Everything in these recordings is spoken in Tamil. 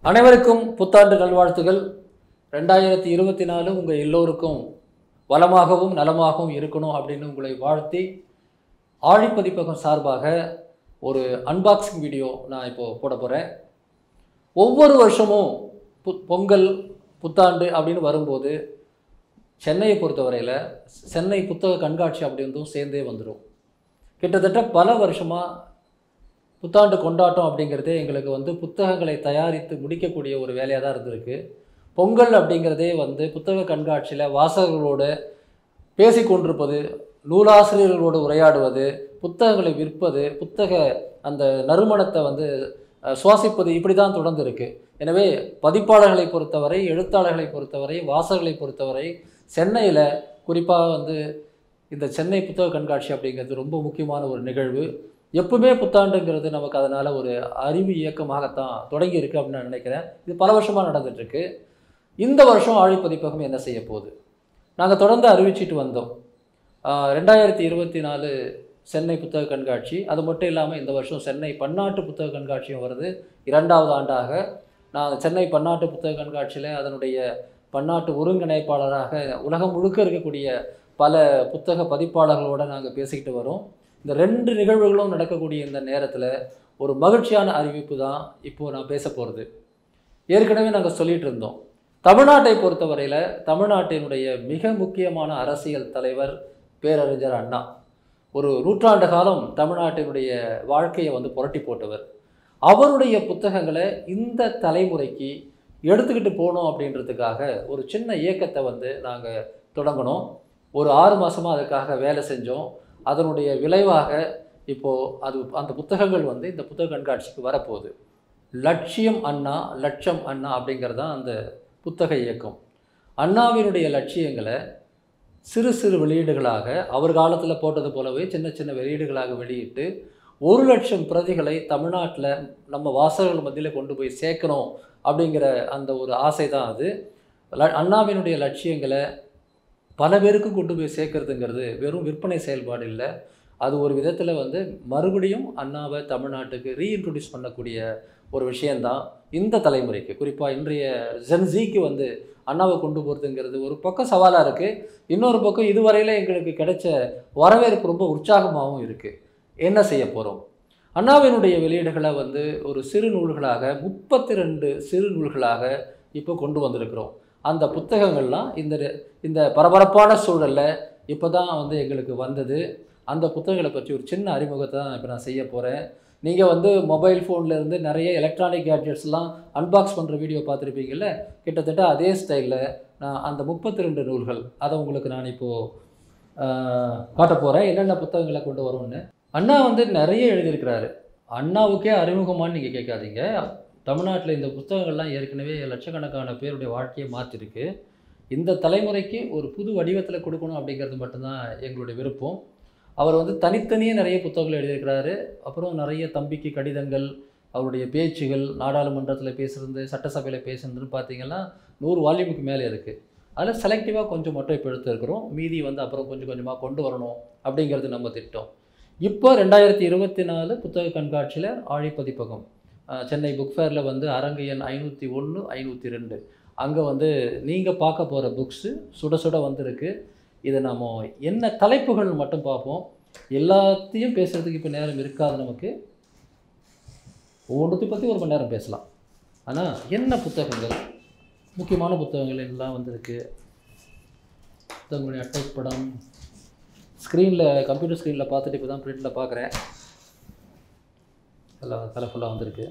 அனைவருக்கும் புத்தாண்டு நல்வாழ்த்துகள் ரெண்டாயிரத்தி இருபத்தி நாலு உங்கள் எல்லோருக்கும் வளமாகவும் நலமாகவும் இருக்கணும் அப்படின்னு உங்களை வாழ்த்தி ஆழிப்பதிப்பகம் சார்பாக ஒரு அன்பாக்சிங் வீடியோ நான் இப்போது போட போகிறேன் ஒவ்வொரு வருஷமும் பு பொங்கல் புத்தாண்டு அப்படின்னு வரும்போது சென்னையை பொறுத்தவரையில் சென்னை புத்தக கண்காட்சி அப்படின்றதும் சேர்ந்தே வந்துடும் கிட்டத்தட்ட பல வருஷமாக புத்தாண்டு கொண்டாட்டம் அப்படிங்கிறதே எங்களுக்கு வந்து புத்தகங்களை தயாரித்து முடிக்கக்கூடிய ஒரு வேலையாக தான் இருந்திருக்கு பொங்கல் அப்படிங்கிறதே வந்து புத்தக கண்காட்சியில் வாசகர்களோடு பேசிக்கொண்டிருப்பது நூலாசிரியர்களோடு உரையாடுவது புத்தகங்களை விற்பது புத்தக அந்த நறுமணத்தை வந்து அஹ், சுவாசிப்பது இப்படி தான் தொடர்ந்து இருக்கு எனவே பதிப்பாளர்களை பொறுத்தவரை எழுத்தாளர்களை பொறுத்தவரை வாசகர்களை பொறுத்தவரை சென்னையில் குறிப்பாக வந்து இந்த சென்னை புத்தக கண்காட்சி அப்படிங்கிறது ரொம்ப முக்கியமான ஒரு நிகழ்வு எப்பவுமே புத்தாண்டுங்கிறது நமக்கு அதனால் ஒரு அறிவு இயக்கமாகத்தான் தொடங்கி இருக்கு அப்படின்னு நான் நினைக்கிறேன் இது பல வருஷமாக நடந்துட்டுருக்கு இந்த வருஷம் ஆழிப்பதிப்பகம் என்ன செய்ய போகுது நாங்கள் தொடர்ந்து அறிவிச்சிட்டு வந்தோம் ஆஹ் ரெண்டாயிரத்தி இருபத்தி நாலு சென்னை புத்தக கண்காட்சி அது மட்டும் இல்லாமல் இந்த வருஷம் சென்னை பன்னாட்டு புத்தக கண்காட்சியும் வருது இரண்டாவது ஆண்டாக நான் சென்னை பன்னாட்டு புத்தக கண்காட்சியில் அதனுடைய பன்னாட்டு ஒருங்கிணைப்பாளராக உலகம் முழுக்க இருக்கக்கூடிய பல புத்தக பதிப்பாளர்களோடு நாங்கள் பேசிக்கிட்டு வரோம் இந்த ரெண்டு நிகழ்வுகளும் நடக்கக்கூடிய இந்த நேரத்தில் ஒரு மகிழ்ச்சியான அறிவிப்பு தான் இப்போது நான் பேச போகிறது ஏற்கனவே நாங்கள் சொல்லிட்டு இருந்தோம் தமிழ்நாட்டை பொறுத்தவரையில் தமிழ்நாட்டினுடைய மிக முக்கியமான அரசியல் தலைவர் பேரறிஞர் அண்ணா ஒரு நூற்றாண்டு காலம் தமிழ்நாட்டினுடைய வாழ்க்கையை வந்து புரட்டி போட்டவர் அவருடைய புத்தகங்களை இந்த தலைமுறைக்கு எடுத்துக்கிட்டு போகணும் அப்படின்றதுக்காக ஒரு சின்ன இயக்கத்தை வந்து நாங்கள் தொடங்கினோம் ஒரு ஆறு மாதமாக அதுக்காக வேலை செஞ்சோம் அதனுடைய விளைவாக இப்போது அது அந்த புத்தகங்கள் வந்து இந்த புத்தக கண்காட்சிக்கு வரப்போகுது லட்சியம் அண்ணா லட்சம் அண்ணா அப்படிங்கிறது தான் அந்த புத்தக இயக்கம் அண்ணாவினுடைய லட்சியங்களை சிறு சிறு வெளியீடுகளாக அவர் காலத்தில் போட்டது போலவே சின்ன சின்ன வெளியீடுகளாக வெளியிட்டு ஒரு லட்சம் பிரதிகளை தமிழ்நாட்டில் நம்ம வாசகர்கள் மத்தியில் கொண்டு போய் சேர்க்கணும் அப்படிங்கிற அந்த ஒரு ஆசை தான் அது ல- அண்ணாவினுடைய லட்சியங்களை பல பேருக்கு கொண்டு போய் சேர்க்கறதுங்கிறது வெறும் விற்பனை செயல்பாடு இல்லை அது ஒரு விதத்தில் வந்து மறுபடியும் அண்ணாவை தமிழ்நாட்டுக்கு ரீஇன்ட்ரடியூஸ் பண்ணக்கூடிய ஒரு விஷயந்தான் இந்த தலைமுறைக்கு குறிப்பாக இன்றைய ஜென்சிக்கு வந்து அண்ணாவை கொண்டு போகிறதுங்கிறது ஒரு பக்கம் சவாலாக இருக்குது இன்னொரு பக்கம் இதுவரையில் எங்களுக்கு கிடைச்ச வரவேற்பு ரொம்ப உற்சாகமாகவும் இருக்குது என்ன செய்ய போகிறோம் அண்ணாவினுடைய வெளியீடுகளை வந்து ஒரு சிறு நூல்களாக முப்பத்தி ரெண்டு சிறு நூல்களாக இப்போ கொண்டு வந்திருக்கிறோம் அந்த புத்தகங்கள்லாம் இந்த இந்த பரபரப்பான சூழலில் இப்போ தான் வந்து எங்களுக்கு வந்தது அந்த புத்தகங்களை பற்றி ஒரு சின்ன அறிமுகத்தை தான் இப்போ நான் செய்ய போகிறேன் நீங்கள் வந்து மொபைல் ஃபோன்ல இருந்து நிறைய எலக்ட்ரானிக் கேட்ஜெட்ஸ்லாம் அன்பாக்ஸ் பண்ணுற வீடியோ பார்த்துருப்பீங்கல்ல கிட்டத்தட்ட அதே ஸ்டைலில் நான் அந்த முப்பத்தி ரெண்டு நூல்கள் அதை உங்களுக்கு நான் இப்போது காட்ட போகிறேன் என்னென்ன புத்தகங்களை கொண்டு வரும்னு அண்ணா வந்து நிறைய எழுதியிருக்கிறாரு அண்ணாவுக்கே அறிமுகமான்னு நீங்கள் கேட்காதீங்க தமிழ்நாட்டில் இந்த புத்தகங்கள்லாம் ஏற்கனவே லட்சக்கணக்கான பேருடைய வாழ்க்கையை மாற்றிருக்கு இந்த தலைமுறைக்கு ஒரு புது வடிவத்தில் கொடுக்கணும் அப்படிங்கிறது மட்டும்தான் எங்களுடைய விருப்பம் அவர் வந்து தனித்தனியே நிறைய புத்தகங்கள் எழுதியிருக்கிறாரு அப்புறம் நிறைய தம்பிக்கு கடிதங்கள் அவருடைய பேச்சுகள் நாடாளுமன்றத்தில் பேசுகிறது சட்டசபையில் பேசுனதுன்னு பார்த்தீங்கன்னா நூறு வால்யூமுக்கு மேலே இருக்குது அதில் செலக்டிவாக கொஞ்சம் மட்டும் இப்போ எடுத்துருக்கிறோம் மீதி வந்து அப்புறம் கொஞ்சம் கொஞ்சமாக கொண்டு வரணும் அப்படிங்கிறது நம்ம திட்டம் இப்போ ரெண்டாயிரத்தி இருபத்தி நாலு புத்தக கண்காட்சியில் ஆழிப்பதிப்பகம் அஹ், சென்னை புக் ஃபேரில் வந்து அரங்கு எண் ஐநூற்றி ஒன்று ஐநூற்றி ரெண்டு அங்கே வந்து நீங்கள் பார்க்க போகிற புக்ஸு சுட சுட வந்திருக்கு இதை நம்ம என்ன தலைப்புகள் மட்டும் பார்ப்போம் எல்லாத்தையும் பேசுகிறதுக்கு இப்போ நேரம் இருக்காது நமக்கு ஒவ்வொன்றத்தை பற்றி ஒரு மணி நேரம் பேசலாம் ஆனால் என்ன புத்தகங்கள் முக்கியமான புத்தகங்கள் எல்லாம் வந்திருக்கு புத்தகங்களுடைய அட்டைப்படம் ஸ்க்ரீனில் கம்ப்யூட்டர் ஸ்க்ரீனில் பார்த்துட்டு இப்போ தான் பிரிண்டில் பார்க்குறேன் எல்லாம் தலை ஃபுல்லாக வந்திருக்கு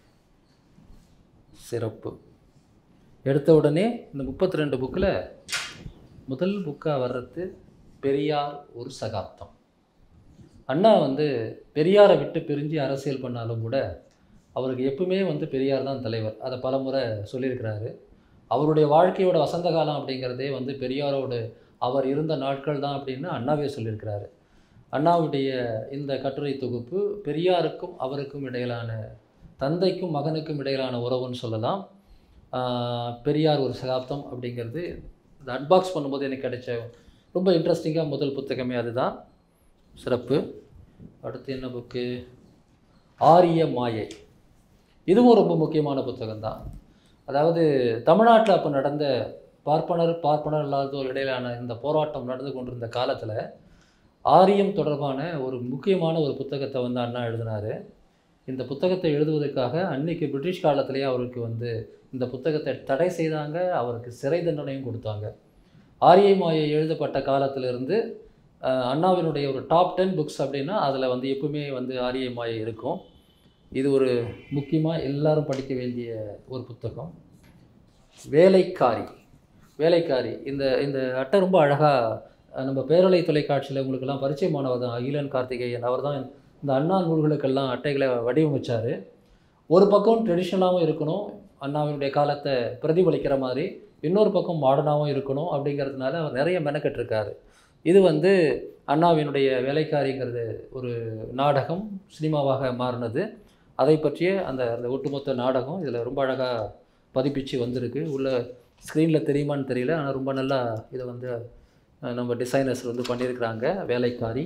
சிறப்பு எடுத்த உடனே இந்த முப்பத்தி ரெண்டு புக்கில் முதல் புக்காக வர்றது பெரியார் ஒரு சகாப்தம் அண்ணா வந்து பெரியாரை விட்டு பிரிஞ்சு அரசியல் பண்ணாலும் கூட அவருக்கு எப்பவுமே வந்து பெரியார் தான் தலைவர் அதை பலமுறை சொல்லியிருக்கிறாரு அவருடைய வாழ்க்கையோட வசந்த காலம் அப்படிங்கிறதே வந்து பெரியாரோடு அவர் இருந்த நாட்கள் தான் அப்படின்னு அண்ணாவே சொல்லியிருக்கிறாரு அண்ணாவுடைய இந்த கட்டுரை தொகுப்பு பெரியாருக்கும் அவருக்கும் இடையிலான தந்தைக்கும் மகனுக்கும் இடையிலான உறவுன்னு சொல்லலாம் ஆஹ் பெரியார் ஒரு சகாப்தம் அப்படிங்கிறது இந்த அன்பாக்ஸ் பண்ணும்போது எனக்கு கிடைச்ச ரொம்ப இன்ட்ரெஸ்டிங்காக முதல் புத்தகமே அதுதான் சிறப்பு அடுத்து என்ன புக்கு ஆரிய மாயை இதுவும் ரொம்ப முக்கியமான புத்தகம் தான் அதாவது தமிழ்நாட்டில் அப்போ நடந்த பார்ப்பனர் பார்ப்பனர் இல்லாதோர் இடையிலான இந்த போராட்டம் நடந்து கொண்டிருந்த காலத்தில் ஆரியம் தொடர்பான ஒரு முக்கியமான ஒரு புத்தகத்தை வந்து அண்ணா எழுதினார் இந்த புத்தகத்தை எழுதுவதற்காக அன்னைக்கு பிரிட்டிஷ் காலத்திலேயே அவருக்கு வந்து இந்த புத்தகத்தை தடை செய்தாங்க அவருக்கு சிறை தண்டனையும் கொடுத்தாங்க ஆரிய மாயை எழுதப்பட்ட காலத்திலிருந்து அஹ், அண்ணாவினுடைய ஒரு டாப் டென் புக்ஸ் அப்படின்னா அதில் வந்து எப்பவுமே வந்து ஆரிய மாயை இருக்கும் இது ஒரு முக்கியமாக எல்லாரும் படிக்க வேண்டிய ஒரு புத்தகம் வேலைக்காரி வேலைக்காரி இந்த இந்த அட்டை ரொம்ப அழகாக நம்ம பேரலை தொலைக்காட்சியில் உங்களுக்கெல்லாம் பரிச்சயமானவர் தான் அகிலன் கார்த்திகேயன் அவர் தான் இந்த அண்ணா நூல்களுக்கெல்லாம் அட்டைகளை வடிவமைச்சார் ஒரு பக்கம் ட்ரெடிஷ்னலாகவும் இருக்கணும் அண்ணாவினுடைய காலத்தை பிரதிபலிக்கிற மாதிரி இன்னொரு பக்கம் மாடர்னாகவும் இருக்கணும் அப்படிங்கிறதுனால அவர் நிறைய மெனக்கெட்டிருக்காரு இது வந்து அண்ணாவினுடைய வேலைக்காரிங்கிறது ஒரு நாடகம் சினிமாவாக மாறினது அதை பற்றிய அந்த அந்த ஒட்டுமொத்த நாடகம் இதில் ரொம்ப அழகாக பதிப்பிச்சு வந்திருக்கு உள்ள ஸ்க்ரீனில் தெரியுமான்னு தெரியல ஆனால் ரொம்ப நல்லா இதை வந்து அஹ், நம்ம டிசைனர்ஸ் வந்து பண்ணியிருக்கிறாங்க வேலைக்காரி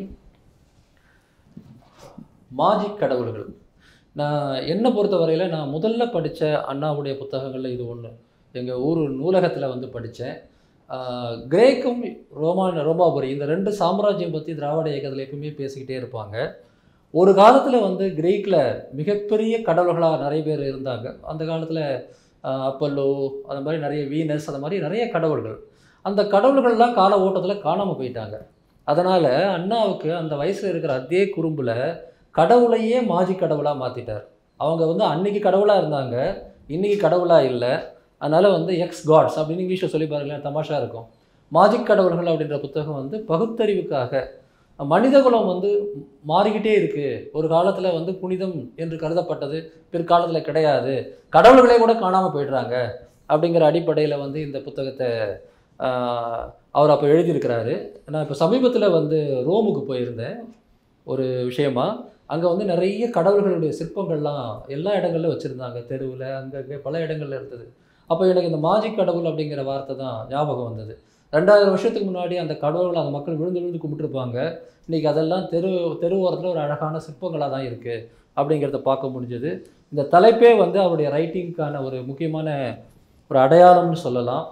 மாஜிக் கடவுள்கள் நான் என்னை பொறுத்த வரையில் நான் முதல்ல படித்த அண்ணாவுடைய புத்தகங்களில் இது ஒன்று எங்கள் ஊர் நூலகத்தில் வந்து படித்தேன் கிரேக்கும் ரோமான ரோமாபுரி இந்த ரெண்டு சாம்ராஜ்யம் பற்றி திராவிட இயக்கத்தில் எப்பவுமே பேசிக்கிட்டே இருப்பாங்க ஒரு காலத்தில் வந்து கிரீக்கில் மிகப்பெரிய கடவுள்களாக நிறைய பேர் இருந்தாங்க அந்த காலத்தில் அப்பல்லோ அந்த மாதிரி நிறைய வீனஸ் அந்த மாதிரி நிறைய கடவுள்கள் அந்த கடவுள்கள்லாம் கால ஓட்டத்தில் காணாமல் போயிட்டாங்க அதனால் அண்ணாவுக்கு அந்த வயசில் இருக்கிற அதே குறும்பில் கடவுளையே மாஜி கடவுளாக மாற்றிட்டார் அவங்க வந்து அன்னைக்கு கடவுளாக இருந்தாங்க இன்னைக்கு கடவுளாக இல்லை அதனால் வந்து எக்ஸ் காட்ஸ் அப்படின்னு இங்கிலீஷில் சொல்லி பாருங்களேன் தமாஷா இருக்கும் மாஜிக் கடவுள்கள் அப்படின்ற புத்தகம் வந்து பகுத்தறிவுக்காக மனிதகுலம் வந்து மாறிக்கிட்டே இருக்குது ஒரு காலத்தில் வந்து புனிதம் என்று கருதப்பட்டது பிற்காலத்தில் கிடையாது கடவுள்களே கூட காணாமல் போயிடுறாங்க அப்படிங்கிற அடிப்படையில் வந்து இந்த புத்தகத்தை ஆஹ், அவர் அப்போ எழுதியிருக்கிறாரு நான் இப்போ சமீபத்தில் வந்து ரோமுக்கு போயிருந்தேன் ஒரு விஷயமா அங்கே வந்து நிறைய கடவுள்களுடைய சிற்பங்கள்லாம் எல்லா இடங்கள்லையும் வச்சுருந்தாங்க தெருவில் அங்கங்கே பல இடங்கள்ல இருந்தது அப்போ எனக்கு இந்த மாஜிக் கடவுள் அப்படிங்கிற வார்த்தை தான் ஞாபகம் வந்தது ரெண்டாயிரம் வருஷத்துக்கு முன்னாடி அந்த கடவுளை அந்த மக்கள் விழுந்து விழுந்து கும்பிட்டுருப்பாங்க இன்றைக்கி அதெல்லாம் தெரு தெரு ஓரத்தில் ஒரு அழகான சிற்பங்களாக தான் இருக்குது அப்படிங்கிறத பார்க்க முடிஞ்சது இந்த தலைப்பே வந்து அவருடைய ரைட்டிங்க்கான ஒரு முக்கியமான ஒரு அடையாளம்னு சொல்லலாம்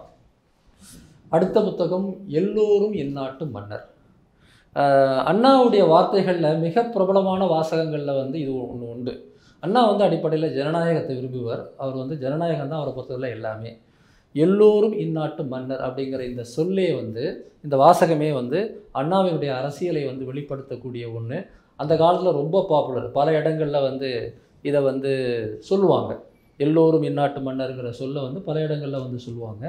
அடுத்த புத்தகம் எல்லோரும் எந்நாட்டு மன்னர் ஆஹ் அண்ணாவுடைய வார்த்தைகளில் மிக பிரபலமான வாசகங்களில் வந்து இது ஒன்று உண்டு அண்ணா வந்து அடிப்படையில் ஜனநாயகத்தை விரும்புவார் அவர் வந்து ஜனநாயகம் தான் அவரை பொறுத்தவரை எல்லாமே எல்லோரும் இந்நாட்டு மன்னர் அப்படிங்கிற இந்த சொல்லே வந்து இந்த வாசகமே வந்து அண்ணாவினுடைய அரசியலை வந்து வெளிப்படுத்தக்கூடிய ஒன்று அந்த காலத்தில் ரொம்ப பாப்புலர் பல இடங்களில் வந்து இதை வந்து சொல்லுவாங்க எல்லோரும் இந்நாட்டு மன்னருங்கிற சொல்ல வந்து பல இடங்களில் வந்து சொல்லுவாங்க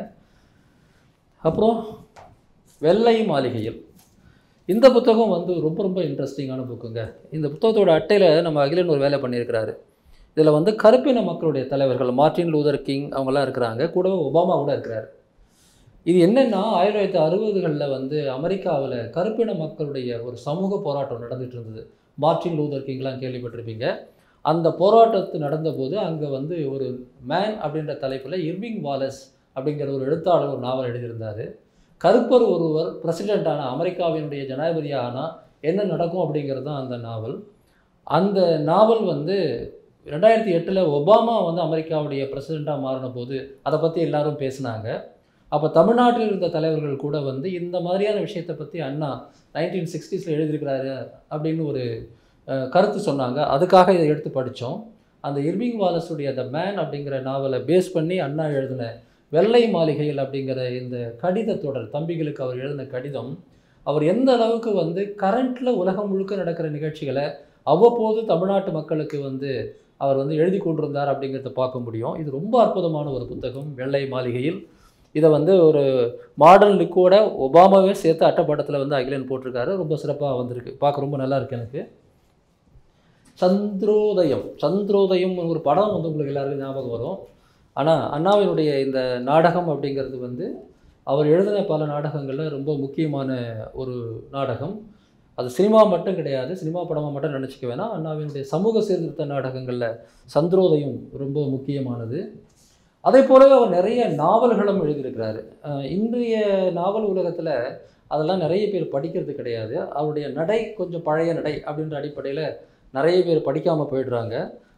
அப்புறம் வெள்ளை மாளிகையில் இந்த புத்தகம் வந்து ரொம்ப ரொம்ப இன்ட்ரெஸ்டிங்கான புக்குங்க இந்த புத்தகத்தோட அட்டையில் நம்ம அகிலன் ஒரு வேலை பண்ணியிருக்கிறாரு இதில் வந்து கருப்பின மக்களுடைய தலைவர்கள் மார்ட்டின் லூதர் கிங் அவங்கெல்லாம் இருக்கிறாங்க கூடவே ஒபாமா கூட இருக்கிறாரு இது என்னென்னா ஆயிரத்தி தொள்ளாயிரத்தி அறுபதுகளில் வந்து அமெரிக்காவில் கருப்பின மக்களுடைய ஒரு சமூக போராட்டம் நடந்துட்டு இருந்தது மார்ட்டின் லூதர் கிங்லாம் கேள்விப்பட்டிருப்பீங்க அந்த போராட்டத்து நடந்தபோது அங்கே வந்து ஒரு மேன் அப்படின்ற தலைப்பில் இர்விங் வாலஸ் அப்படிங்கிற ஒரு எழுத்தாளர் ஒரு நாவல் எழுதியிருந்தார் கருப்பர் ஒருவர் பிரசிடெண்ட்டான அமெரிக்காவினுடைய ஜனாதிபதியாக ஆனால் என்ன நடக்கும் அப்படிங்கிறது தான் அந்த நாவல் அந்த நாவல் வந்து ரெண்டாயிரத்தி எட்டில் ஒபாமா வந்து அமெரிக்காவுடைய பிரசிடெண்ட்டாக மாறின போது அதை பற்றி எல்லாரும் பேசினாங்க அப்போ தமிழ்நாட்டில் இருந்த தலைவர்கள் கூட வந்து இந்த மாதிரியான விஷயத்தை பற்றி அண்ணா நைன்டீன் சிக்ஸ்டீஸில் எழுதியிருக்கிறாரு அப்படின்னு ஒரு அஹ், கருத்து சொன்னாங்க அதுக்காக இதை எடுத்து படித்தோம் அந்த இர்விங் வாலஸுடைய த மேன் அப்படிங்கிற நாவலை பேஸ் பண்ணி அண்ணா எழுதின வெள்ளை மாளிகையில் அப்படிங்கிற இந்த கடித தொடர் தம்பிகளுக்கு அவர் எழுதின கடிதம் அவர் எந்த அளவுக்கு வந்து கரண்ட்டில் உலகம் முழுக்க நடக்கிற நிகழ்ச்சிகளை அவ்வப்போது தமிழ்நாட்டு மக்களுக்கு வந்து அவர் வந்து எழுதி கொண்டிருந்தார் அப்படிங்கிறத பார்க்க முடியும் இது ரொம்ப அற்புதமான ஒரு புத்தகம் வெள்ளை மாளிகையில் இதை வந்து ஒரு மாடர்ன் லுக்கோட ஒபாமாவே சேர்த்து அட்டைப்படத்தில் வந்து அகிலன் போட்டிருக்காரு ரொம்ப சிறப்பாக வந்திருக்கு பார்க்க ரொம்ப நல்லா இருக்கு எனக்கு சந்திரோதயம் சந்திரோதயம் ஒரு படம் வந்து உங்களுக்கு எல்லாருக்கும் ஞாபகம் வரும் ஆனால் அண்ணாவினுடைய இந்த நாடகம் அப்படிங்கிறது வந்து அவர் எழுதின பல நாடகங்களில் ரொம்ப முக்கியமான ஒரு நாடகம் அது சினிமா மட்டும் கிடையாது சினிமா படமாக மட்டும் நினச்சிக்க வேணாம் அண்ணாவினுடைய சமூக சீர்திருத்த நாடகங்களில் சந்திரோதயம் ரொம்ப முக்கியமானது அதே போலவே அவர் நிறைய நாவல்களும் எழுதியிருக்கிறாரு அஹ் இன்றைய நாவல் உலகத்தில் அதெல்லாம் நிறைய பேர் படிக்கிறது கிடையாது அவருடைய நடை கொஞ்சம் பழைய நடை அப்படின்ற அடிப்படையில் நிறைய பேர் படிக்காமல் போயிடுறாங்க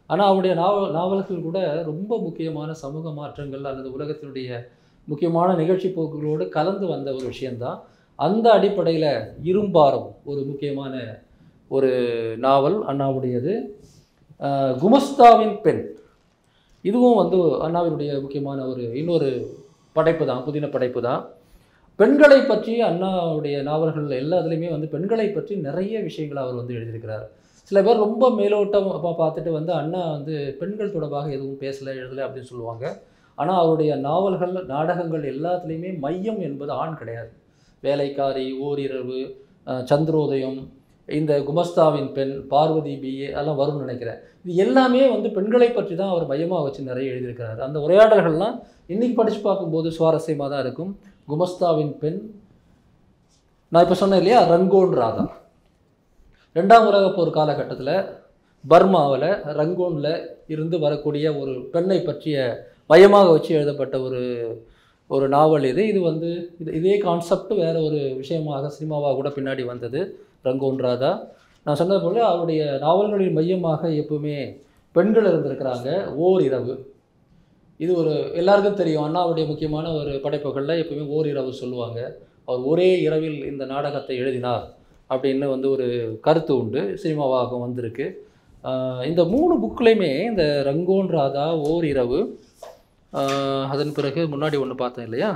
ஆனால் அவருடைய நாவல் நாவல்கள் கூட ரொம்ப முக்கியமான சமூக மாற்றங்கள் அல்லது உலகத்தினுடைய முக்கியமான நிகழ்ச்சி போக்குகளோடு கலந்து வந்த ஒரு விஷயந்தான் அந்த அடிப்படையில் இரும்பாரம் ஒரு முக்கியமான ஒரு நாவல் அண்ணாவுடையது ஆஹ் குமஸ்தாவின் பெண் இதுவும் வந்து அண்ணாவினுடைய முக்கியமான ஒரு இன்னொரு படைப்பு தான் புதின படைப்பு தான் பெண்களை பற்றி அண்ணாவுடைய நாவல்கள் எல்லாத்துலேயுமே வந்து பெண்களை பற்றி நிறைய விஷயங்களை அவர் வந்து எழுதியிருக்கிறார் சில பேர் ரொம்ப மேலோட்டம் அப்போ பார்த்துட்டு வந்து அண்ணா வந்து பெண்கள் தொடர்பாக எதுவும் பேசலை எழுதலை அப்படின்னு சொல்லுவாங்க ஆனால் அவருடைய நாவல்கள் நாடகங்கள் எல்லாத்துலேயுமே மையம் என்பது ஆண் கிடையாது வேலைக்காரி ஓரிரவு அஹ், சந்திரோதயம் இந்த குமஸ்தாவின் பெண் பார்வதி பிஏ அதெல்லாம் வரும்னு நினைக்கிறேன் இது எல்லாமே வந்து பெண்களை பற்றி தான் அவர் மையமாக வச்சு நிறைய எழுதியிருக்கிறார் அந்த உரையாடல்கள்லாம் இன்னைக்கு படித்து பார்க்கும்போது சுவாரஸ்யமாக தான் இருக்கும் குமஸ்தாவின் பெண் நான் இப்போ சொன்னேன் இல்லையா ரங்கோன் ராதா ரெண்டாம் உலகப் போர் காலகட்டத்தில் பர்மாவில் ரங்கோனில் இருந்து வரக்கூடிய ஒரு பெண்ணை பற்றிய மையமாக வச்சு எழுதப்பட்ட ஒரு ஒரு நாவல் இது இது வந்து இது இதே கான்செப்ட் வேற ஒரு விஷயமாக சினிமாவாக கூட பின்னாடி வந்தது ரங்கோன் ராதா நான் சொன்னது போல அவருடைய நாவல்களின் மையமாக எப்பவுமே பெண்கள் இருந்திருக்கிறாங்க ஓர் இரவு இது ஒரு எல்லாருக்கும் தெரியும் அண்ணாவுடைய முக்கியமான ஒரு படைப்புகளில் எப்பவுமே ஓர் இரவு சொல்லுவாங்க அவர் ஒரே இரவில் இந்த நாடகத்தை எழுதினார் அப்படின்னு வந்து ஒரு கருத்து உண்டு சினிமாவாக வந்திருக்கு ஆஹ் இந்த மூணு புக்லேயுமே இந்த ரங்கோன் ராதா ஓர் இரவு ஆஹ் அதன் பிறகு முன்னாடி ஒன்று பார்த்தேன் இல்லையா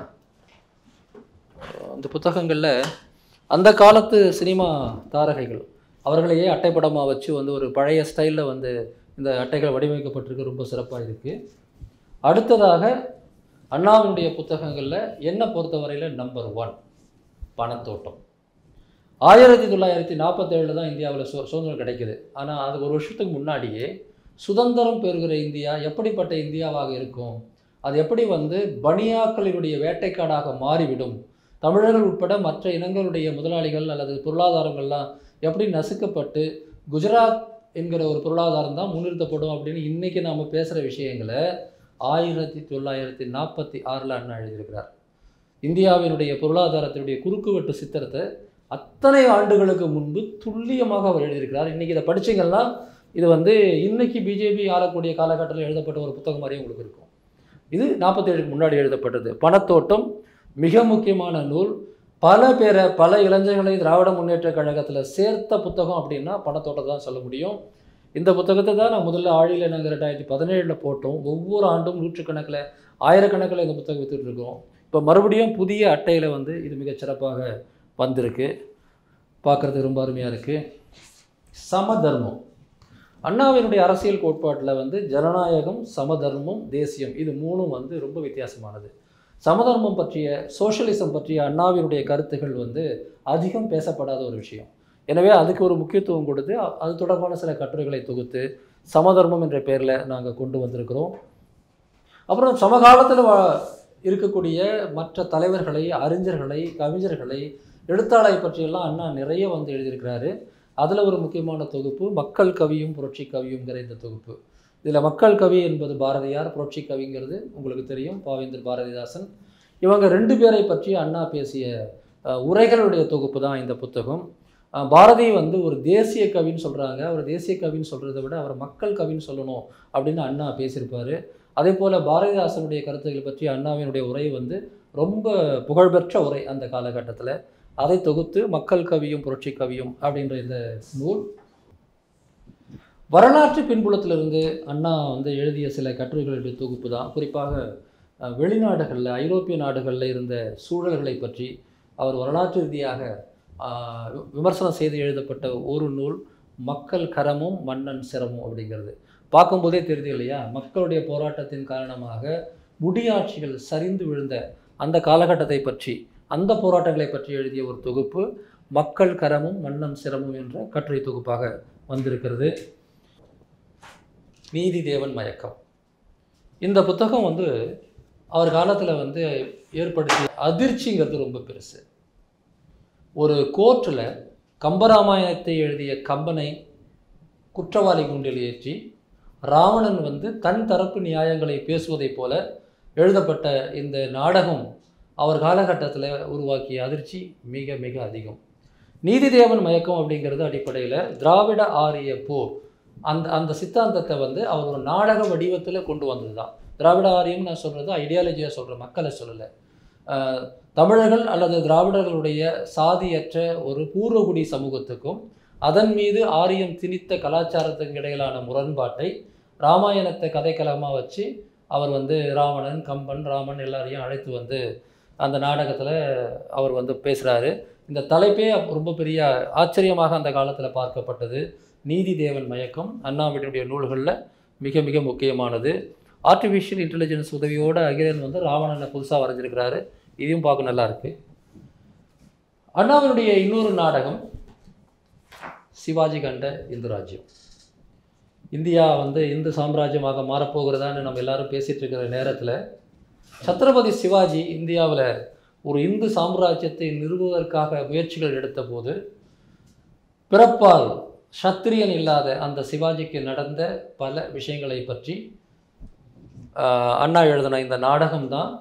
அந்த புத்தகங்களில் அந்த காலத்து சினிமா தாரகைகள் அவர்களையே அட்டைப்படமாக வச்சு வந்து ஒரு பழைய ஸ்டைலில் வந்து இந்த அட்டைகள் வடிவமைக்கப்பட்டிருக்கு ரொம்ப சிறப்பாக இருக்குது அடுத்ததாக அண்ணாவினுடைய புத்தகங்களில் என்னை பொறுத்தவரையில் நம்பர் ஒன் பணத்தோட்டம் ஆயிரத்தி தொள்ளாயிரத்தி நாற்பத்தேழில் தான் இந்தியாவில் சு சுதந்திரம் கிடைக்குது ஆனால் அது ஒரு வருஷத்துக்கு முன்னாடியே சுதந்திரம் பெறுகிற இந்தியா எப்படிப்பட்ட இந்தியாவாக இருக்கும் அது எப்படி வந்து பனியாக்களினுடைய வேட்டைக்காடாக மாறிவிடும் தமிழர்கள் உட்பட மற்ற இனங்களுடைய முதலாளிகள் அல்லது பொருளாதாரங்கள்லாம் எப்படி நசுக்கப்பட்டு குஜராத் என்கிற ஒரு பொருளாதாரம் தான் முன்னிறுத்தப்படும் அப்படின்னு இன்றைக்கி நாம் பேசுகிற விஷயங்களை ஆயிரத்தி தொள்ளாயிரத்தி நாற்பத்தி ஆறில் அண்ணா எழுதியிருக்கிறார் இந்தியாவினுடைய பொருளாதாரத்தினுடைய குறுக்குவெட்டு சித்திரத்தை அத்தனை ஆண்டுகளுக்கு முன்பு துல்லியமாக அவர் எழுதியிருக்கிறார் இன்றைக்கி இதை படிச்சீங்கன்னா இது வந்து இன்னைக்கு பிஜேபி ஆளக்கூடிய காலகட்டத்தில் எழுதப்பட்ட ஒரு புத்தகம் மாதிரியே உங்களுக்கு இருக்கும் இது நாற்பத்தேழுக்கு முன்னாடி எழுதப்பட்டது பணத்தோட்டம் மிக முக்கியமான நூல் பல பேரை பல இளைஞர்களை திராவிட முன்னேற்றக் கழகத்தில் சேர்த்த புத்தகம் அப்படின்னா பணத்தோட்டத்தை தான் சொல்ல முடியும் இந்த புத்தகத்தை தான் நான் முதல்ல ஆழியில் நாங்கள் ரெண்டாயிரத்தி பதினேழில் போட்டோம் ஒவ்வொரு ஆண்டும் நூற்றுக்கணக்கில் ஆயிரக்கணக்கில் இந்த புத்தகம் வித்துட்டு இருக்கோம் இப்போ மறுபடியும் புதிய அட்டையில் வந்து இது மிகச் சிறப்பாக வந்திருக்கு பார்க்குறதுக்கு ரொம்ப அருமையாக இருக்குது சமதர்மம் அண்ணாவினுடைய அரசியல் கோட்பாட்டில் வந்து ஜனநாயகம் சமதர்மம் தேசியம் இது மூணும் வந்து ரொம்ப வித்தியாசமானது சமதர்மம் பற்றிய சோஷலிசம் பற்றிய அண்ணாவினுடைய கருத்துகள் வந்து அதிகம் பேசப்படாத ஒரு விஷயம் எனவே அதுக்கு ஒரு முக்கியத்துவம் கொடுத்து அ- அது தொடர்பான சில கட்டுரைகளை தொகுத்து சமதர்மம் என்ற பெயரில் நாங்கள் கொண்டு வந்திருக்கிறோம் அப்புறம் சமகாலத்தில் வா இருக்கக்கூடிய மற்ற தலைவர்களை அறிஞர்களை கவிஞர்களை எழுத்தாளரை பற்றியெல்லாம் அண்ணா நிறைய வந்து எழுதியிருக்கிறாரு அதில் ஒரு முக்கியமான தொகுப்பு மக்கள் கவியும் புரட்சி கவியுங்கிற இந்த தொகுப்பு இதில் மக்கள் கவி என்பது பாரதியார் புரட்சி கவிங்கிறது உங்களுக்கு தெரியும் பாவேந்தர் பாரதிதாசன் இவங்க ரெண்டு பேரை பற்றி அண்ணா பேசிய அஹ், உரைகளுடைய தொகுப்பு தான் இந்த புத்தகம் அஹ், பாரதி வந்து ஒரு தேசிய கவின்னு சொல்கிறாங்க அவர் தேசிய கவின்னு சொல்கிறத விட அவர் மக்கள் கவின்னு சொல்லணும் அப்படின்னு அண்ணா பேசியிருப்பார் அதே போல் பாரதிதாசனுடைய கருத்துக்களை பற்றி அண்ணாவினுடைய உரை வந்து ரொம்ப புகழ்பெற்ற உரை அந்த காலகட்டத்தில் அதை தொகுத்து மக்கள் கவியும் புரட்சி கவியும் அப்படின்ற இந்த நூல் வரலாற்று பின்புலத்திலிருந்து அண்ணா வந்து எழுதிய சில கட்டுரைகளுடைய தொகுப்பு தான் குறிப்பாக அஹ், வெளிநாடுகளில் ஐரோப்பிய நாடுகளில் இருந்த சூழல்களை பற்றி அவர் வரலாற்று ரீதியாக ஆஹ், வி- விமர்சனம் செய்து எழுதப்பட்ட ஒரு நூல் மக்கள் கரமும் மன்னன் சிரமும் அப்படிங்கிறது பார்க்கும்போதே தெரியுது இல்லையா மக்களுடைய போராட்டத்தின் காரணமாக முடியாட்சிகள் சரிந்து விழுந்த அந்த காலகட்டத்தை பற்றி அந்த போராட்டங்களை பற்றி எழுதிய ஒரு தொகுப்பு மக்கள் கரமும் மன்னன் சிரமும் என்ற கட்டுரை தொகுப்பாக வந்திருக்கிறது நீதி தேவன் மயக்கம் இந்த புத்தகம் வந்து அவர் காலத்தில் வந்து ஏற்படுத்திய அதிர்ச்சிங்கிறது ரொம்ப பெருசு ஒரு கோர்ட்டில் கம்பராமாயணத்தை எழுதிய கம்பனை குற்றவாளி குண்டில் ஏற்றி ராவணன் வந்து தன் தரப்பு நியாயங்களை பேசுவதைப் போல எழுதப்பட்ட இந்த நாடகம் அவர் காலகட்டத்தில் உருவாக்கிய அதிர்ச்சி மிக மிக அதிகம் நீதிதேவன் மயக்கம் அப்படிங்கிறது அடிப்படையில் திராவிட ஆரிய போர் அந்த அந்த சித்தாந்தத்தை வந்து அவர் ஒரு நாடக வடிவத்தில் கொண்டு வந்தது தான் திராவிட ஆரியம் நான் சொல்கிறது ஐடியாலஜியாக சொல்கிறேன் மக்களை சொல்லலை ஆஹ் தமிழர்கள் அல்லது திராவிடர்களுடைய சாதியற்ற ஒரு பூர்வகுடி சமூகத்துக்கும் அதன் மீது ஆரியம் திணித்த கலாச்சாரத்துக்கு இடையிலான முரண்பாட்டை ராமாயணத்தை கதைக்களமாக வச்சு அவர் வந்து ராவணன் கம்பன் ராமன் எல்லாரையும் அழைத்து வந்து அந்த நாடகத்தில் அவர் வந்து பேசுகிறாரு இந்த தலைப்பே ரொம்ப பெரிய ஆச்சரியமாக அந்த காலத்தில் பார்க்கப்பட்டது நீதி தேவன் மயக்கம் அண்ணாவினுடைய நூல்களில் மிக மிக முக்கியமானது ஆர்டிஃபிஷியல் இன்டெலிஜென்ஸ் உதவியோட அகிலன் வந்து ராவணனை புதுசாக வரைஞ்சிருக்கிறாரு இதையும் பார்க்க நல்லா இருக்கு அண்ணாவினுடைய இன்னொரு நாடகம் சிவாஜி கண்ட இந்து ராஜ்யம் இந்தியா வந்து இந்து சாம்ராஜ்யமாக மாறப்போகிறதான்னு நம்ம எல்லாரும் பேசிட்டு இருக்கிற நேரத்தில் சத்ரபதி சிவாஜி இந்தியாவில் ஒரு இந்து சாம்ராஜ்யத்தை நிறுவுவதற்காக முயற்சிகள் எடுத்தபோது பிறப்பால் சத்திரியன் இல்லாத அந்த சிவாஜிக்கு நடந்த பல விஷயங்களை பற்றி ஆஹ், அண்ணா எழுதின இந்த நாடகம்தான்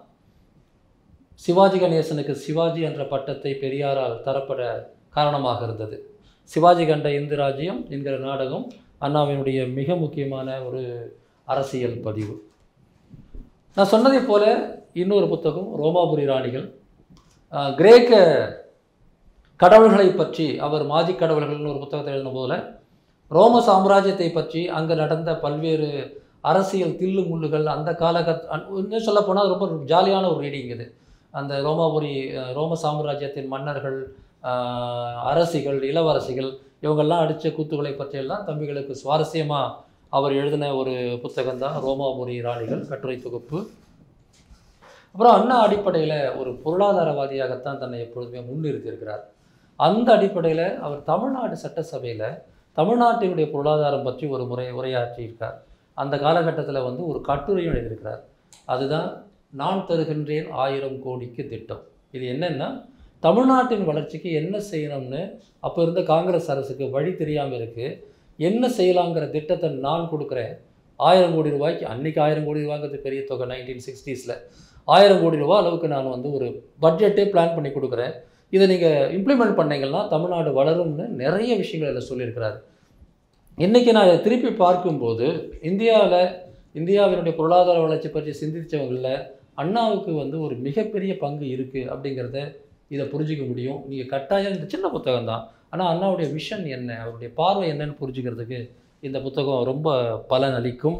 சிவாஜி கணேசனுக்கு சிவாஜி என்ற பட்டத்தை பெரியாரால் தரப்பட காரணமாக இருந்தது சிவாஜி கண்ட இந்து ராஜ்யம் என்கிற நாடகம் அண்ணாவினுடைய மிக முக்கியமான ஒரு அரசியல் பதிவு நான் சொன்னதைப் போல இன்னொரு புத்தகம் ரோமாபுரி ராணிகள் ஆஹ், கிரேக்க கடவுள்களை பற்றி அவர் மாஜி கடவுள்கள்னு ஒரு புத்தகத்தை எழுதின போல ரோம சாம்ராஜ்யத்தை பற்றி அங்கே நடந்த பல்வேறு அரசியல் தில்லு முள்ளுகள் அந்த காலகட் அன்- இன்னும் சொல்ல போனால் ரொம்ப ஜாலியான ஒரு ரீடிங் இது அந்த ரோமாபுரி அஹ், ரோம சாம்ராஜ்யத்தின் மன்னர்கள் ஆஹ், அரசிகள் இளவரசிகள் இவங்கெல்லாம் அடித்த கூத்துகளை பற்றியெல்லாம் தம்பிகளுக்கு சுவாரஸ்யமாக அவர் எழுதின ஒரு புத்தகம் தான் ரோமாபுரி ராணிகள் கட்டுரை தொகுப்பு அப்புறம் அண்ணா அடிப்படையில் ஒரு பொருளாதாரவாதியாகத்தான் தன்னை எப்பொழுதுமே முன்னிறுத்தியிருக்கிறார் அந்த அடிப்படையில் அவர் தமிழ்நாடு சட்டசபையில் தமிழ்நாட்டினுடைய பொருளாதாரம் பற்றி ஒரு முறை உரையாற்றியிருக்கார் அந்த காலகட்டத்தில் வந்து ஒரு கட்டுரையும் எழுதியிருக்கிறார் அதுதான் நான் தருகின்றேன் ஆயிரம் கோடிக்கு திட்டம் இது என்னென்னா தமிழ்நாட்டின் வளர்ச்சிக்கு என்ன செய்யணும்னு அப்போ இருந்த காங்கிரஸ் அரசுக்கு வழி தெரியாமல் இருக்குது என்ன செய்யலாங்கிற திட்டத்தை நான் கொடுக்குறேன் ஆயிரம் கோடி ரூபாய்க்கு அன்னைக்கு ஆயிரம் கோடி ரூபாங்கிறது பெரிய தொகை நைன்டீன் சிக்ஸ்டீஸில் ஆயிரம் கோடி ரூபா அளவுக்கு நான் வந்து ஒரு பட்ஜெட்டே பிளான் பண்ணி கொடுக்குறேன் இதை நீங்கள் இம்ப்ளிமெண்ட் பண்ணீங்கன்னா தமிழ்நாடு வளரும்னு நிறைய விஷயங்கள் இதில் சொல்லியிருக்கிறாரு இன்றைக்கி நான் இதை திருப்பி பார்க்கும்போது இந்தியாவில் இந்தியாவினுடைய பொருளாதார வளர்ச்சி பற்றி சிந்தித்தவங்களில் அண்ணாவுக்கு வந்து ஒரு மிகப்பெரிய பங்கு இருக்குது அப்படிங்கிறத இதை புரிஞ்சிக்க முடியும் நீங்கள் கட்டாயம் இந்த சின்ன புத்தகம் தான் ஆனால் அண்ணாவுடைய விஷன் என்ன அவருடைய பார்வை என்னன்னு புரிஞ்சுக்கிறதுக்கு இந்த புத்தகம் ரொம்ப பலன் அளிக்கும்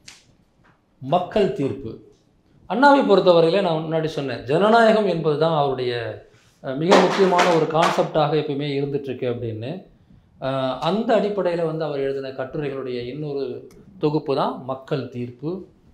மக்கள் தீர்ப்பு அண்ணாவை பொறுத்தவரையில் நான் முன்னாடி சொன்னேன் ஜனநாயகம் என்பது தான் அவருடைய அஹ், மிக முக்கியமான ஒரு கான்செப்டாக எப்பயுமே இருந்துட்டுருக்கு அப்படின்னு அஹ், அந்த அடிப்படையில் வந்து அவர் எழுதின கட்டுரைகளுடைய இன்னொரு தொகுப்பு தான் மக்கள் தீர்ப்பு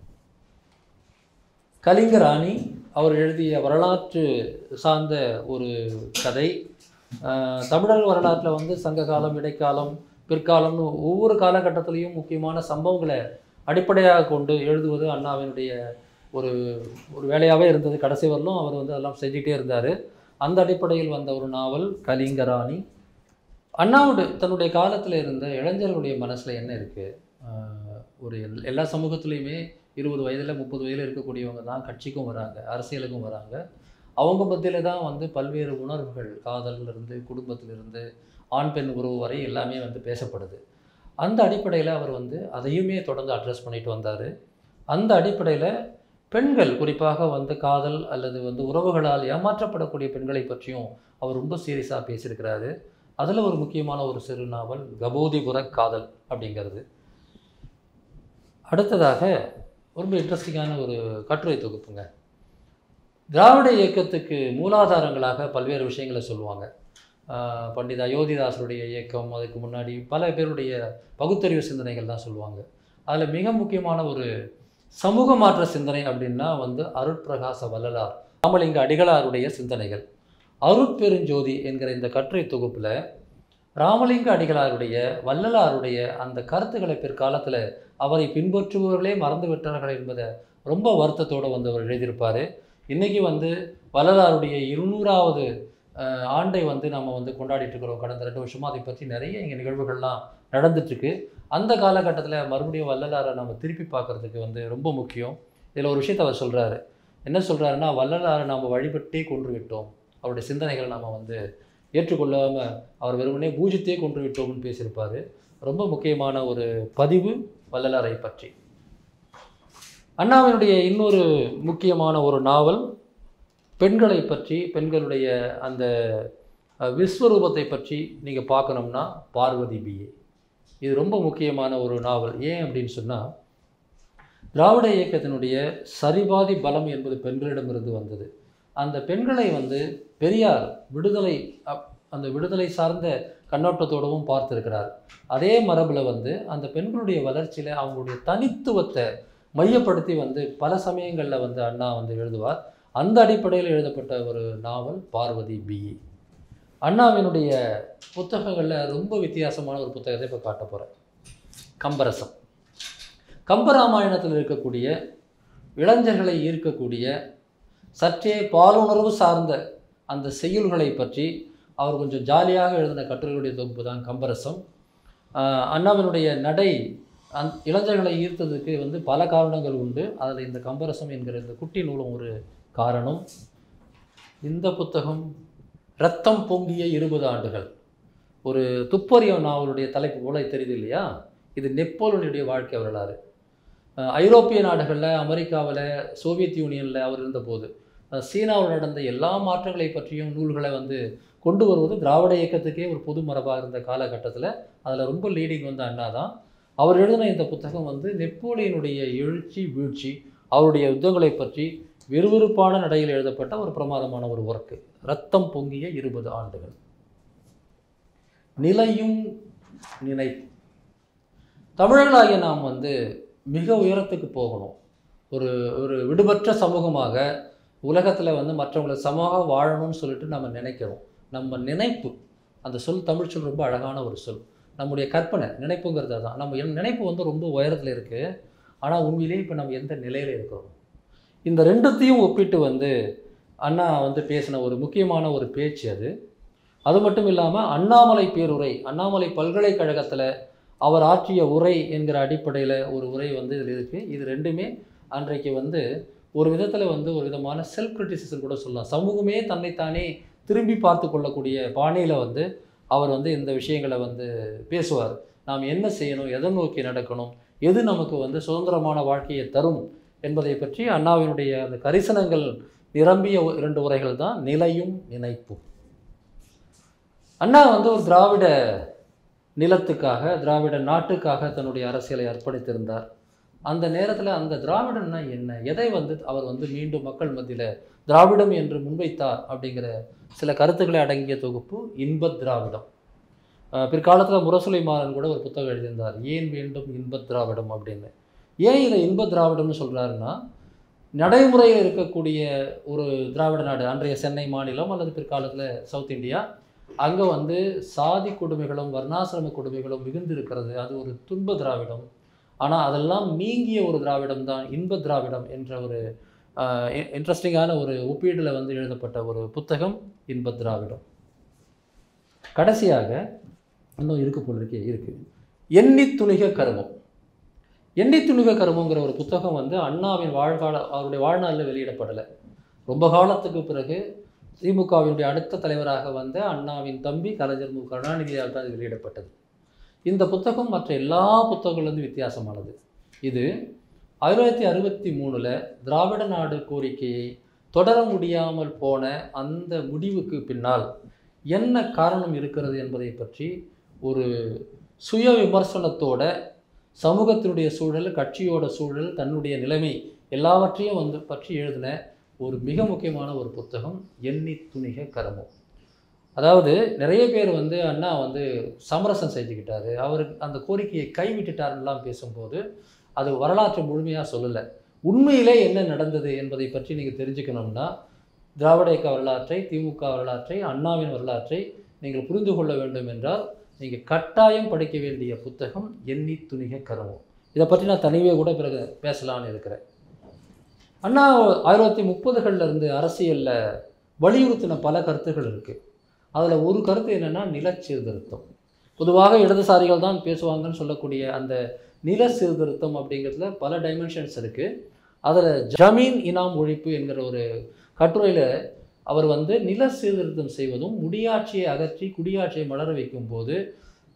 கலிங்கராணி அவர் எழுதிய வரலாற்று சார்ந்த ஒரு கதை அஹ், தமிழர் வரலாற்றில் வந்து சங்க காலம் இடைக்காலம் பிற்காலம்னு ஒவ்வொரு காலகட்டத்திலையும் முக்கியமான சம்பவங்களை அடிப்படையாக கொண்டு எழுதுவது அண்ணாவினுடைய ஒரு ஒரு வேலையாகவே இருந்தது கடைசி வரலும் அவர் வந்து அதெல்லாம் செஞ்சுக்கிட்டே இருந்தார் அந்த அடிப்படையில் வந்த ஒரு நாவல் கலிங்கராணி அண்ணாவோட தன்னுடைய காலத்தில் இருந்த இளைஞர்களுடைய மனசில் என்ன இருக்குது ஒரு எல்- எல்லா சமூகத்துலேயுமே இருபது வயதில் முப்பது வயதில் இருக்கக்கூடியவங்க தான் கட்சிக்கும் வராங்க அரசியலுக்கும் வராங்க அவங்க மத்தியில் தான் வந்து பல்வேறு உணர்வுகள் காதல்ல இருந்து குடும்பத்திலிருந்து ஆண் பெண் உறவு வரை எல்லாமே வந்து பேசப்படுது அந்த அடிப்படையில் அவர் வந்து அதையுமே தொடர்ந்து அட்ரஸ் பண்ணிட்டு வந்தார் அந்த அடிப்படையில் பெண்கள் குறிப்பாக வந்து காதல் அல்லது வந்து உறவுகளால் ஏமாற்றப்படக்கூடிய பெண்களை பற்றியும் அவர் ரொம்ப சீரியஸாக பேசியிருக்கிறாரு அதில் ஒரு முக்கியமான ஒரு சிறு நாவல் கபோதிபுர காதல் அப்படிங்கிறது அடுத்ததாக ரொம்ப இன்ட்ரெஸ்டிங்கான ஒரு கட்டுரை தொகுப்புங்க திராவிட இயக்கத்துக்கு மூலாதாரங்களாக பல்வேறு விஷயங்களை சொல்லுவாங்க ஆஹ் பண்டித அயோத்திதாசருடைய இயக்கம் அதுக்கு முன்னாடி பல பேருடைய பகுத்தறிவு சிந்தனைகள் தான் சொல்லுவாங்க அதில் மிக முக்கியமான ஒரு சமூக மாற்ற சிந்தனை அப்படின்னா வந்து அருட்பிரகாச வள்ளலார் ராமலிங்க அடிகளாருடைய சிந்தனைகள் அருட்பெருஞ்சோதி என்கிற இந்த கட்டுரை தொகுப்பில் ராமலிங்க அடிகளாருடைய வள்ளலாருடைய அந்த கருத்துக்களை பிற்காலத்தில் அவரை பின்பற்றுபவர்களே மறந்து விட்டார்கள் என்பதை ரொம்ப வருத்தத்தோடு வந்து அவர் எழுதியிருப்பார் இன்றைக்கி வந்து வள்ளலாருடைய இருநூறாவது அஹ், ஆண்டை வந்து நம்ம வந்து கொண்டாடிட்டு இருக்கிறோம் கடந்த ரெண்டு வருஷமாக அதை பற்றி நிறைய இங்கே நிகழ்வுகள்லாம் நடந்துட்டுருக்கு அந்த காலகட்டத்தில் மறுபடியும் வள்ளலாரை நம்ம திருப்பி பார்க்கறதுக்கு வந்து ரொம்ப முக்கியம் இதில் ஒரு விஷயத்தை அவர் சொல்கிறாரு என்ன சொல்கிறாருன்னா வள்ளலாரை நாம் வழிபட்டே கொன்று விட்டோம் அவருடைய சிந்தனைகளை நாம் வந்து ஏற்றுக்கொள்ளாமல் அவர் வெறுமனே பூஜித்தே கொன்று விட்டோம்னு பேசியிருப்பார் ரொம்ப முக்கியமான ஒரு பதிவு வள்ளலாரை பற்றி அண்ணாவினுடைய இன்னொரு முக்கியமான ஒரு நாவல் பெண்களை பற்றி பெண்களுடைய அந்த அஹ், விஸ்வரூபத்தை பற்றி நீங்கள் பார்க்கணும்னா பார்வதி பிஏ இது ரொம்ப முக்கியமான ஒரு நாவல் ஏன் அப்படின்னு சொன்னால் திராவிட இயக்கத்தினுடைய சரிபாதி பலம் என்பது பெண்களிடமிருந்து வந்தது அந்த பெண்களை வந்து பெரியார் விடுதலை அப்- அந்த விடுதலை சார்ந்த கண்ணோட்டத்தோடவும் பார்த்திருக்கிறார் அதே மரபில் வந்து அந்த பெண்களுடைய வளர்ச்சியில் அவங்களுடைய தனித்துவத்தை மையப்படுத்தி வந்து பல சமயங்களில் வந்து அண்ணா வந்து எழுதுவார் அந்த அடிப்படையில் எழுதப்பட்ட ஒரு நாவல் பார்வதி பிஇ அண்ணாவினுடைய புத்தகங்களில் ரொம்ப வித்தியாசமான ஒரு புத்தகத்தை இப்போ காட்ட போகிறேன் கம்பரசம் கம்பராமாயணத்தில் இருக்கக்கூடிய இளைஞர்களை ஈர்க்கக்கூடிய சற்றே பாலுணர்வு சார்ந்த அந்த செய்யுள்களை பற்றி அவர் கொஞ்சம் ஜாலியாக எழுதின கட்டுரைகளுடைய தொகுப்பு தான் கம்பரசம் ஆஹ் அண்ணாவினுடைய நடை அந் இளைஞர்களை ஈர்த்ததுக்கு வந்து பல காரணங்கள் உண்டு அதில் இந்த கம்பரசம் என்கிற இந்த குட்டி நூலும் ஒரு காரணம் இந்த புத்தகம் ரத்தம் பொங்கிய இருபது ஆண்டுகள் ஒரு துப்பறியும் நாவலுடைய தலைப்பு போல தெரியுது இல்லையா இது நெப்போலியனுடைய வாழ்க்கை வரலாறு அஹ் ஐரோப்பிய நாடுகளில் அமெரிக்காவில் சோவியத் யூனியனில் அவர் இருந்தபோது அஹ் சீனாவில் நடந்த எல்லா மாற்றங்களை பற்றியும் நூல்களை வந்து கொண்டு வருவது திராவிட இயக்கத்துக்கே ஒரு பொது மரபாக இருந்த காலகட்டத்தில் அதில் ரொம்ப லீடிங் வந்து அண்ணா தான் அவர் எழுதின இந்த புத்தகம் வந்து நெப்போலியனுடைய எழுச்சி வீழ்ச்சி அவருடைய யுத்தங்களை பற்றி விறுவிறுப்பான நடையில் எழுதப்பட்ட ஒரு பிரமாதமான ஒரு ஒர்க்கு ரத்தம் பொங்கிய இருபது ஆண்டுகள் நிலையும் நினைப்பு தமிழர்களாகிய நாம் வந்து மிக உயரத்துக்கு போகணும் ஒரு ஒரு விடுபற்ற சமூகமாக உலகத்தில் வந்து மற்றவங்களை சமமாக வாழணும்னு சொல்லிட்டு நம்ம நினைக்கிறோம் நம்ம நினைப்பு அந்த சொல் தமிழ் சொல் ரொம்ப அழகான ஒரு சொல் நம்முடைய கற்பனை நினைப்புங்கிறது தான் நம்ம என் நினைப்பு வந்து ரொம்ப உயரத்தில் இருக்குது ஆனால் உண்மையிலேயே இப்போ நம்ம எந்த நிலையில் இருக்கிறோம் இந்த ரெண்டுத்தையும் ஒப்பிட்டு வந்து அண்ணா வந்து பேசின ஒரு முக்கியமான ஒரு பேச்சு அது அது மட்டும் இல்லாமல் அண்ணாமலை பேருரை அண்ணாமலை பல்கலைக்கழகத்தில் அவர் ஆற்றிய உரை என்கிற அடிப்படையில் ஒரு உரை வந்து இதில் இருக்குது இது ரெண்டுமே அன்றைக்கு வந்து ஒரு விதத்தில் வந்து ஒரு விதமான செல்ஃப் கிரிட்டிசிசம் கூட சொல்லலாம் சமூகமே தன்னைத்தானே திரும்பி பார்த்து கொள்ளக்கூடிய பாணியில் வந்து அவர் வந்து இந்த விஷயங்களை வந்து பேசுவார் நாம் என்ன செய்யணும் எதை நோக்கி நடக்கணும் எது நமக்கு வந்து சுதந்திரமான வாழ்க்கையை தரும் என்பதை பற்றி அண்ணாவினுடைய அந்த கரிசனங்கள் நிரம்பிய ஒ- இரண்டு உரைகள் தான் நிலையும் நினைப்பும் அண்ணா வந்து ஒரு திராவிட நிலத்துக்காக திராவிட நாட்டுக்காக தன்னுடைய அரசியலை அர்ப்பணித்திருந்தார் அந்த நேரத்தில் அந்த திராவிடம்னா என்ன எதை வந்து அவர் வந்து மீண்டும் மக்கள் மத்தியில் திராவிடம் என்று முன்வைத்தார் அப்படிங்கிற சில கருத்துக்களை அடங்கிய தொகுப்பு இன்பத் திராவிடம் பிற்காலத்தில் முரசொலி மாறன் கூட ஒரு புத்தகம் எழுதியிருந்தார் ஏன் வேண்டும் இன்பத் திராவிடம் அப்படின்னு ஏன் இதை இன்பத் திராவிடம்னு சொல்கிறாருன்னா நடைமுறையில் இருக்கக்கூடிய ஒரு திராவிட நாடு அன்றைய சென்னை மாநிலம் அல்லது பிற்காலத்தில் சவுத் இந்தியா அங்கே வந்து சாதி கொடுமைகளும் வர்ணாசிரம கொடுமைகளும் மிகுந்திருக்கிறது அது ஒரு துன்ப திராவிடம் ஆனால் அதெல்லாம் நீங்கிய ஒரு திராவிடம் தான் இன்ப திராவிடம் என்ற ஒரு இன்ட்ரெஸ்டிங்கான ஒரு ஒப்பீடில் வந்து எழுதப்பட்ட ஒரு புத்தகம் இன்ப திராவிடம் கடைசியாக இன்னும் இருக்கு போல இருக்கே இருக்கு எண்ணி துணிக கருமம் எண்ணி துணிக கருமங்கிற ஒரு புத்தகம் வந்து அண்ணாவின் வாழ்கால அவருடைய வாழ்நாளில் வெளியிடப்படலை ரொம்ப காலத்துக்கு பிறகு திமுகவினுடைய அடுத்த தலைவராக வந்த அண்ணாவின் தம்பி கலைஞர் மு கருணாநிதியால் தான் இது வெளியிடப்பட்டது இந்த புத்தகம் மற்ற எல்லா புத்தகங்கள்லேருந்து வித்தியாசமானது இது ஆயிரத்தி தொள்ளாயிரத்தி அறுபத்தி மூணில் திராவிட நாடு கோரிக்கையை தொடர முடியாமல் போன அந்த முடிவுக்கு பின்னால் என்ன காரணம் இருக்கிறது என்பதை பற்றி ஒரு சுய விமர்சனத்தோட சமூகத்தினுடைய சூழல் கட்சியோட சூழல் தன்னுடைய நிலைமை எல்லாவற்றையும் வந்து பற்றி எழுதின ஒரு மிக முக்கியமான ஒரு புத்தகம் எண்ணி துணிக கரமம் அதாவது நிறைய பேர் வந்து அண்ணா வந்து சமரசம் செஞ்சுக்கிட்டாரு அவருக்கு அந்த கோரிக்கையை கைவிட்டுட்டாருன்னெலாம் பேசும்போது அது வரலாற்றை முழுமையாக சொல்லலை உண்மையிலே என்ன நடந்தது என்பதை பற்றி நீங்கள் தெரிஞ்சுக்கணும்னா திராவிட இயக்க வரலாற்றை திமுக வரலாற்றை அண்ணாவின் வரலாற்றை நீங்கள் புரிந்து கொள்ள வேண்டும் என்றால் நீங்கள் கட்டாயம் படிக்க வேண்டிய புத்தகம் எண்ணி துணிக கருமம் இதை பற்றி நான் தனிவே கூட பிறகு பேசலாம்னு இருக்கிறேன் அண்ணா ஆயிரத்தி தொள்ளாயிரத்தி முப்பதுகளில் இருந்து அரசியலில் வலியுறுத்தின பல கருத்துகள் இருக்குது அதில் ஒரு கருத்து என்னென்னா நில சீர்திருத்தம் பொதுவாக இடதுசாரிகள் தான் பேசுவாங்கன்னு சொல்லக்கூடிய அந்த நில சீர்திருத்தம் அப்படிங்கிறதுல பல டைமென்ஷன்ஸ் இருக்குது அதில் ஜமீன் இனாம் ஒழிப்பு என்கிற ஒரு கட்டுரையில் அவர் வந்து நில சீர்திருத்தம் செய்வதும் முடியாட்சியை அகற்றி குடியாட்சியை மலர வைக்கும் போது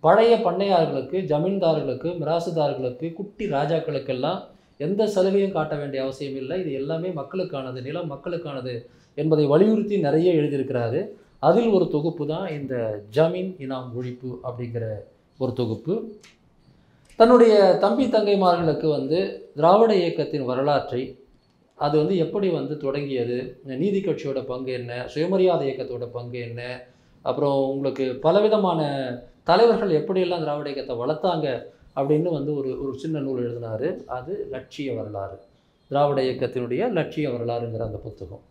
பழைய பண்ணையார்களுக்கு ஜமீன்தார்களுக்கு மிராசுதார்களுக்கு குட்டி ராஜாக்களுக்கெல்லாம் எந்த சலுகையும் காட்ட வேண்டிய அவசியம் இல்லை இது எல்லாமே மக்களுக்கானது நிலம் மக்களுக்கானது என்பதை வலியுறுத்தி நிறைய எழுதியிருக்கிறாரு அதில் ஒரு தொகுப்பு தான் இந்த ஜமீன் இனாம் ஒழிப்பு அப்படிங்கிற ஒரு தொகுப்பு தன்னுடைய தம்பி தங்கைமார்களுக்கு வந்து திராவிட இயக்கத்தின் வரலாற்றை அது வந்து எப்படி வந்து தொடங்கியது நீதி கட்சியோட பங்கு என்ன சுயமரியாதை இயக்கத்தோட பங்கு என்ன அப்புறம் உங்களுக்கு பலவிதமான தலைவர்கள் எப்படியெல்லாம் திராவிட இயக்கத்தை வளர்த்தாங்க அப்படின்னு வந்து ஒரு ஒரு சின்ன நூல் எழுதினாரு அது லட்சிய வரலாறு திராவிட இயக்கத்தினுடைய லட்சிய வரலாறுங்கிற அந்த புத்தகம்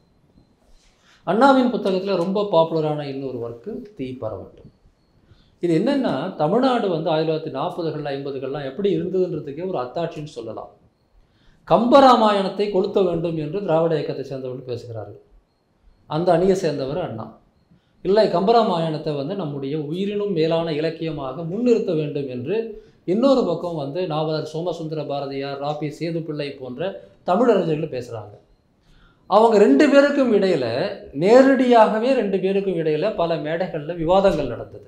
அண்ணாவின் புத்தகத்தில் ரொம்ப பாப்புலரான இன்னொரு ஒர்க்கு தீ பரவட்டும் இது என்னென்னா தமிழ்நாடு வந்து ஆயிரத்தி தொள்ளாயிரத்தி நாற்பதுகள் ஐம்பதுகள்லாம் எப்படி இருந்ததுன்றதுக்கே ஒரு அத்தாட்சின்னு சொல்லலாம் கம்பராமாயணத்தை கொளுத்த வேண்டும் என்று திராவிட இயக்கத்தை சேர்ந்தவர்கள் பேசுகிறார்கள் அந்த அணியை சேர்ந்தவர் அண்ணா இல்லை கம்பராமாயணத்தை வந்து நம்முடைய உயிரினும் மேலான இலக்கியமாக முன்னிறுத்த வேண்டும் என்று இன்னொரு பக்கம் வந்து நாவலர் சோமசுந்தர பாரதியார் ராபி சேதுப்பிள்ளை போன்ற தமிழறிஞர்கள் பேசுகிறாங்க அவங்க ரெண்டு பேருக்கும் இடையில நேரடியாகவே ரெண்டு பேருக்கும் இடையில பல மேடைகளில் விவாதங்கள் நடந்தது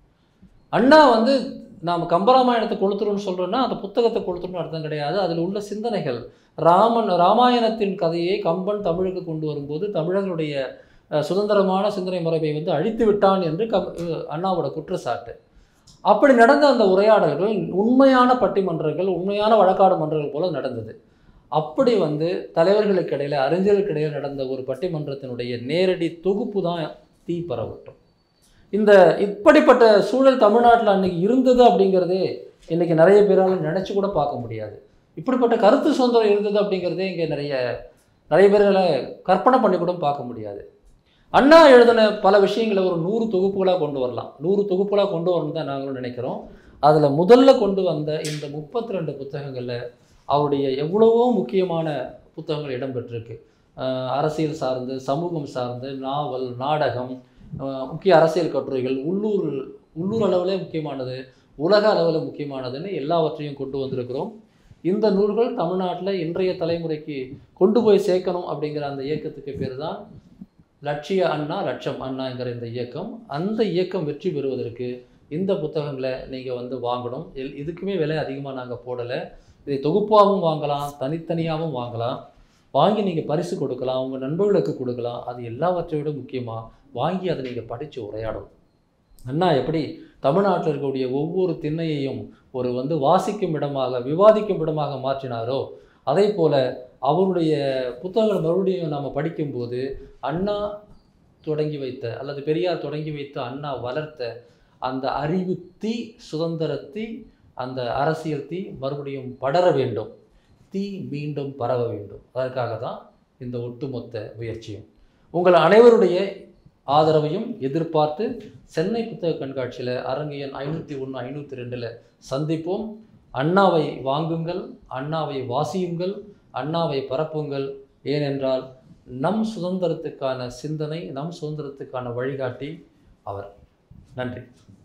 அண்ணா வந்து நாம் கம்பராமாயணத்தை கொளுத்துறோம்னு சொல்கிறோன்னா அந்த புத்தகத்தை கொளுத்துறோம்னு அர்த்தம் கிடையாது அதில் உள்ள சிந்தனைகள் ராமன் ராமாயணத்தின் கதையை கம்பன் தமிழுக்கு கொண்டு வரும்போது தமிழர்களுடைய அஹ், சுதந்திரமான சிந்தனை முறையை வந்து அழித்து விட்டான் என்று கம் அஹ், அண்ணாவோட குற்றச்சாட்டு அப்படி நடந்த அந்த உரையாடல்கள் உண்மையான பட்டிமன்றங்கள் உண்மையான வழக்காடு மன்றங்கள் போல நடந்தது அப்படி வந்து தலைவர்களுக்கு இடையில அறிஞர்களுக்கு இடையில நடந்த ஒரு பட்டிமன்றத்தினுடைய நேரடி தொகுப்பு தான் தீ பரவட்டும் இந்த இப்படிப்பட்ட சூழல் தமிழ்நாட்டில் அன்னைக்கு இருந்தது அப்படிங்கிறதே இன்னைக்கு நிறைய பேரால் நினச்சி கூட பார்க்க முடியாது இப்படிப்பட்ட கருத்து சுதந்திரம் இருந்தது அப்படிங்கிறதே இங்கே நிறைய நிறைய பேரால் கற்பனை பண்ணி கூட பார்க்க முடியாது அண்ணா எழுதின பல விஷயங்களை ஒரு நூறு தொகுப்புகளாக கொண்டு வரலாம் நூறு தொகுப்புகளாக கொண்டு வரணும் தான் நாங்களும் நினைக்கிறோம் அதில் முதல்ல கொண்டு வந்த இந்த முப்பத்தி ரெண்டு புத்தகங்களில் அவருடைய எவ்வளவோ முக்கியமான புத்தகங்கள் இடம்பெற்றிருக்கு அஹ் அரசியல் சார்ந்து சமூகம் சார்ந்து நாவல் நாடகம் அஹ் முக்கிய அரசியல் கட்டுரைகள் உள்ளூர் உள்ளூர் அளவில் முக்கியமானது உலக அளவில் முக்கியமானதுன்னு எல்லாவற்றையும் கொண்டு வந்திருக்கிறோம் இந்த நூல்கள் தமிழ்நாட்டில் இன்றைய தலைமுறைக்கு கொண்டு போய் சேர்க்கணும் அப்படிங்கிற அந்த இயக்கத்துக்கு பேர் தான் லட்சிய அண்ணா லட்சம் அண்ணாங்கிற இந்த இயக்கம் அந்த இயக்கம் வெற்றி பெறுவதற்கு இந்த புத்தகங்களை நீங்கள் வந்து வாங்கணும் எல் இதுக்குமே விலை அதிகமாக நாங்கள் போடலை இதை தொகுப்பாகவும் வாங்கலாம் தனித்தனியாகவும் வாங்கலாம் வாங்கி நீங்கள் பரிசு கொடுக்கலாம் உங்கள் நண்பர்களுக்கு கொடுக்கலாம் அது எல்லாவற்றை விட முக்கியமாக வாங்கி அதை நீங்கள் படித்து உரையாடணும் அண்ணா எப்படி தமிழ்நாட்டில் இருக்கக்கூடிய ஒவ்வொரு திண்ணையையும் ஒரு வந்து வாசிக்கும் இடமாக விவாதிக்கும் இடமாக மாற்றினாரோ அதே போல் அவருடைய புத்தகங்கள் மறுபடியும் நாம் படிக்கும்போது அண்ணா தொடங்கி வைத்த அல்லது பெரியார் தொடங்கி வைத்த அண்ணா வளர்த்த அந்த அறிவு தீ சுதந்திர தீ அந்த அரசியல் தீ மறுபடியும் படர வேண்டும் தீ மீண்டும் பரவ வேண்டும் அதற்காக தான் இந்த ஒட்டுமொத்த முயற்சியும் உங்கள் அனைவருடைய ஆதரவையும் எதிர்பார்த்து சென்னை புத்தக கண்காட்சியில் அரங்கு எண் ஐநூற்றி ஒன்று ஐநூற்றி ரெண்டில் சந்திப்போம் அண்ணாவை வாங்குங்கள் அண்ணாவை வாசியுங்கள் அண்ணாவை பரப்புங்கள் ஏனென்றால் நம் சுதந்திரத்துக்கான சிந்தனை நம் சுதந்திரத்துக்கான வழிகாட்டி அவர் நன்றி